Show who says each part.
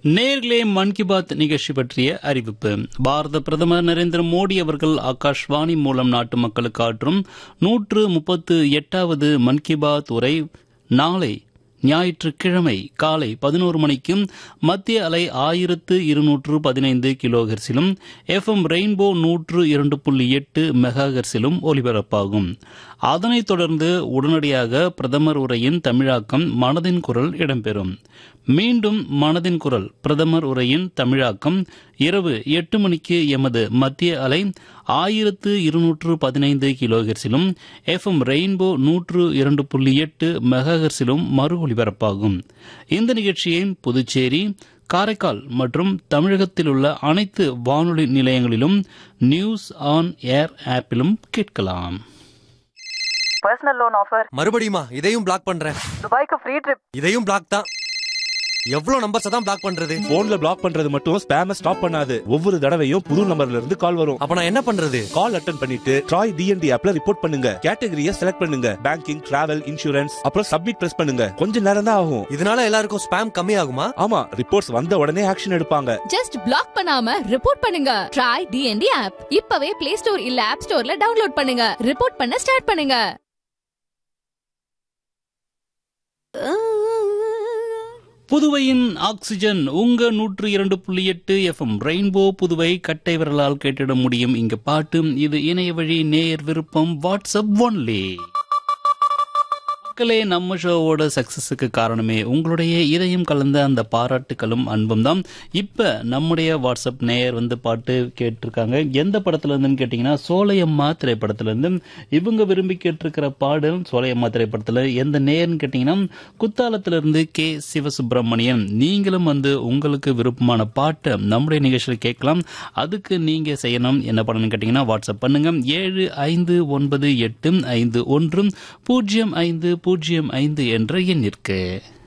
Speaker 1: நேர்களே மன் கி பாத் நிகழ்ச்சி பற்றிய அறிவிப்பு பாரத பிரதமர் நரேந்திர மோடி அவர்கள் ஆகாஷ்வாணி மூலம் நாட்டு மக்களுக்கு ஆற்றும் நூற்று முப்பத்து எட்டாவது மன் கி பாத் உரை நாளை ஞாயிற்றுக்கிழமை காலை பதினோரு மணிக்கும் மத்திய அலை ஆயிரத்து இருநூற்று பதினைந்து கிலோஹெர்ஸிலும் எஃப்எம் ரெயின்போ நூற்று இரண்டு புள்ளி எட்டு மெகாஹெர்ஸிலும் ஒலிபரப்பாகும் அதனைத் தொடர்ந்து உடனடியாக பிரதமர் உரையின் தமிழாக்கம் மனதின் குரல் இடம்பெறும் மீண்டும் மனதின் குரல் பிரதமர் உரையின் தமிழாக்கம் இரவு எட்டு மணிக்கு எமது மத்திய அலை ஆயிரத்து இருநூற்று பதினைந்து கிலோஹெர்ஸிலும் எஃப்எம் ரெயின்போ நூற்று இரண்டு புள்ளி எட்டு மெகாஹெர்ஸிலும் மறு ஒலிபரப்பாகும் இந்த நிகழ்ச்சியை புதுச்சேரி காரைக்கால் மற்றும் தமிழகத்தில் உள்ள அனைத்து வானொலி நிலையங்களிலும் நியூஸ் ஆன் ஏர் ஆப்பிலும் கேட்கலாம்
Speaker 2: பர்சனல் லோன் ஆஃபர்
Speaker 3: மறுபடியுமா இதையும் பிளாக் பண்றேன்
Speaker 2: துபாய்க்கு ஃப்ரீ ட்ரிப்
Speaker 3: இதையும் பிளாக் தான் எவ்வளவு நம்பர்ஸ் தான் பிளாக் பண்றது
Speaker 4: போன்ல பிளாக் பண்றது மட்டும் ஸ்பேம ஸ்டாப் பண்ணாது ஒவ்வொரு தடவையும் புது நம்பர்ல இருந்து கால் வரும்
Speaker 3: அப்ப நான் என்ன பண்றது
Speaker 4: கால் அட்டன் பண்ணிட்டு ட்ராய் டிஎன்டி ஆப்ல ரிப்போர்ட் பண்ணுங்க கேட்டகரிய செலக்ட் பண்ணுங்க பேங்கிங் டிராவல் இன்சூரன்ஸ் அப்புறம் சப்மிட் பிரஸ் பண்ணுங்க கொஞ்ச நேரம் தான் ஆகும்
Speaker 3: இதனால எல்லாருக்கும் ஸ்பேம் கம்மி ஆகுமா
Speaker 4: ஆமா ரிப்போர்ட்ஸ் வந்த உடனே ஆக்ஷன் எடுப்பாங்க
Speaker 5: ஜஸ்ட் பிளாக் பண்ணாம ரிப்போர்ட் பண்ணுங்க ட்ரை டிஎன்டி ஆப் இப்பவே பிளே ஸ்டோர் இல்ல ஆப் ஸ்டோர்ல டவுன்லோட் பண்ணுங்க ரிப்போர்ட் பண்ண ஸ்டார்ட் பண்ணுங்க
Speaker 1: புதுவையின் ஆக்சிஜன் உங்க நூற்று இரண்டு புள்ளி எட்டு எஃப்எம் ரெயின்போ புதுவை கட்டை விரலால் கேட்டிட முடியும் இங்க பாட்டு இது இணைய வழி நேயர் விருப்பம் வாட்ஸ்அப் ஒன்லி மக்களே நம்ம ஷோவோட சக்சஸுக்கு காரணமே உங்களுடைய இதயம் கலந்த அந்த பாராட்டுகளும் அன்பும் தான் இப்போ நம்முடைய வாட்ஸ்அப் நேயர் வந்து பாட்டு கேட்டிருக்காங்க எந்த படத்துல இருந்துன்னு கேட்டிங்கன்னா சோலையம்மா திரைப்படத்துல இருந்து இவங்க விரும்பி கேட்டிருக்கிற பாடல் சோலையம்மா திரைப்படத்துல எந்த நேயர்னு கேட்டிங்கன்னா குத்தாலத்துல இருந்து கே சிவசுப்பிரமணியன் நீங்களும் வந்து உங்களுக்கு விருப்பமான பாட்டை நம்முடைய நிகழ்ச்சியில் கேட்கலாம் அதுக்கு நீங்க செய்யணும் என்ன பண்ணணும்னு கேட்டிங்கன்னா வாட்ஸ்அப் பண்ணுங்க ஏழு ஐந்து ஒன்பது எட்டு ஐந்து ஒன்று பூஜ்ஜியம் ஐந்து பூஜ்ஜியம் ஐந்து என்ற எண்ணிற்கு